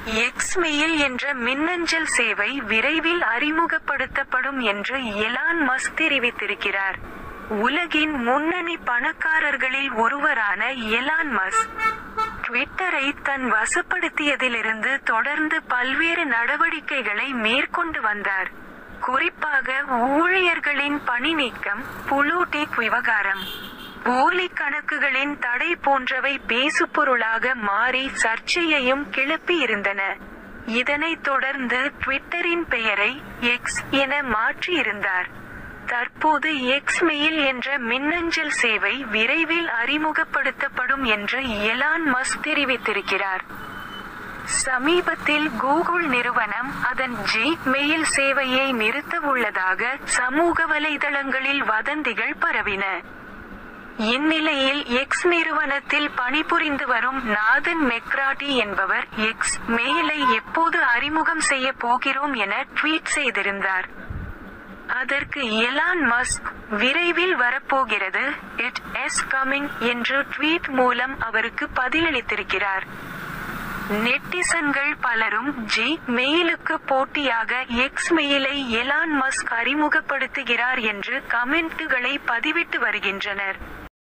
X mail என்ற மின்னஞ்சல் சேவை விரைவில் அறிமுகப்படுத்தப்படும் என்று எலான் மஸ்க் தெரிவித்திருக்கிறார் உலகின் முன்னணி பணக்காரர்களில் ஒருவரான எலான் மஸ்க் ட்விட்டரை தன் வசப்படுத்தியதிலிருந்து தொடர்ந்து பல்வேறு நடவடிக்கைகளை மேற்கொண்டு வந்தார் குறிப்பாக ஊழியர்களின் பணி நீக்கம் புளூடிக் விவகாரம் போலி கணக்குகளின் தடை போன்றவை பேசுபொருளாக மாறி சர்ச்சையையும் கிளப்பி இருந்தன இதனைத் தொடர்ந்து ட்விட்டரின் பெயரை எக்ஸ் என மாற்றியிருந்தார் தற்போது எக்ஸ் மெயில் என்ற மின்னஞ்சல் சேவை விரைவில் அறிமுகப்படுத்தப்படும் என்று எலான் மஸ்க் தெரிவித்திருக்கிறார் சமீபத்தில் கூகுள் நிறுவனம் அதன் ஜி மெயில் சேவையை நிறுத்த உள்ளதாக சமூக வலைதளங்களில் வதந்திகள் பரவின இந்நிலையில் எக்ஸ் நிறுவனத்தில் பணிபுரிந்து வரும் நாதன் மெக்ராட்டி என்பவர் எக்ஸ் மெயிலை எப்போது அறிமுகம் செய்ய போகிறோம் என ட்வீட் செய்திருந்தார் அதற்கு எலான் மஸ்க் விரைவில் வரப்போகிறது இட் எஸ் கமிங் என்று ட்வீட் மூலம் அவருக்கு பதிலளித்திருக்கிறார் நெட்டிசன்கள் பலரும் ஜி மெயிலுக்கு போட்டியாக எக்ஸ் மெயிலை எலான் மஸ்க் அறிமுகப்படுத்துகிறார் என்று கமெண்ட்டுகளை பதிவிட்டு வருகின்றனர்